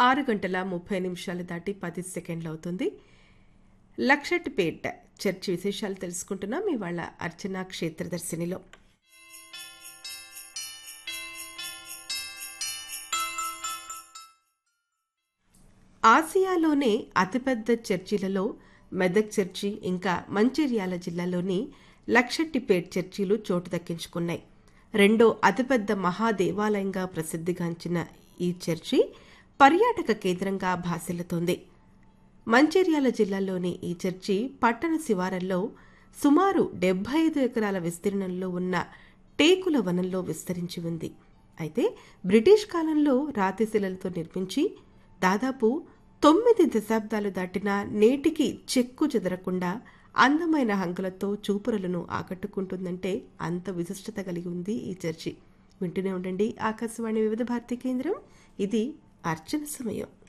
ఆరు గంటల ముప్పై నిమిషాలు దాటి పది సెకండ్లు అవుతుంది లక్షట్పేట్ చర్చి విశేషాలు తెలుసుకుంటున్నాం ఇవాళ అర్చన క్షేత్రదర్శినిలో ఆసియాలోనే అతిపెద్ద చర్చిలలో మెదక్ చర్చి ఇంకా మంచిర్యాల జిల్లాలోని లక్షట్టిపేట్ చర్చిలు చోటు దక్కించుకున్నాయి రెండో అతిపెద్ద మహాదేవాలయంగా ప్రసిద్ధిగాంచిన ఈ చర్చి పర్యాటక కేంద్రంగా భాసిల్లుతోంది మంచిర్యాల జిల్లాలోని ఈ చర్చి పట్టణ శివారంలో సుమారు డెబ్బై ఐదు ఎకరాల విస్తీర్ణంలో ఉన్న టేకుల వనంలో విస్తరించి ఉంది అయితే బ్రిటిష్ కాలంలో రాతిశిలలతో నిర్మించి దాదాపు తొమ్మిది దశాబ్దాలు దాటినా నేటికి చెక్కు చెదరకుండా అందమైన హంగులతో చూపురలను ఆకట్టుకుంటుందంటే అంత విశిష్టత కలిగి ఉంది ఈ చర్చి వింటూనే ఉండండి ఆకాశవాణి వివిధ భారతి కేంద్రం ఇది అర్చన సమయం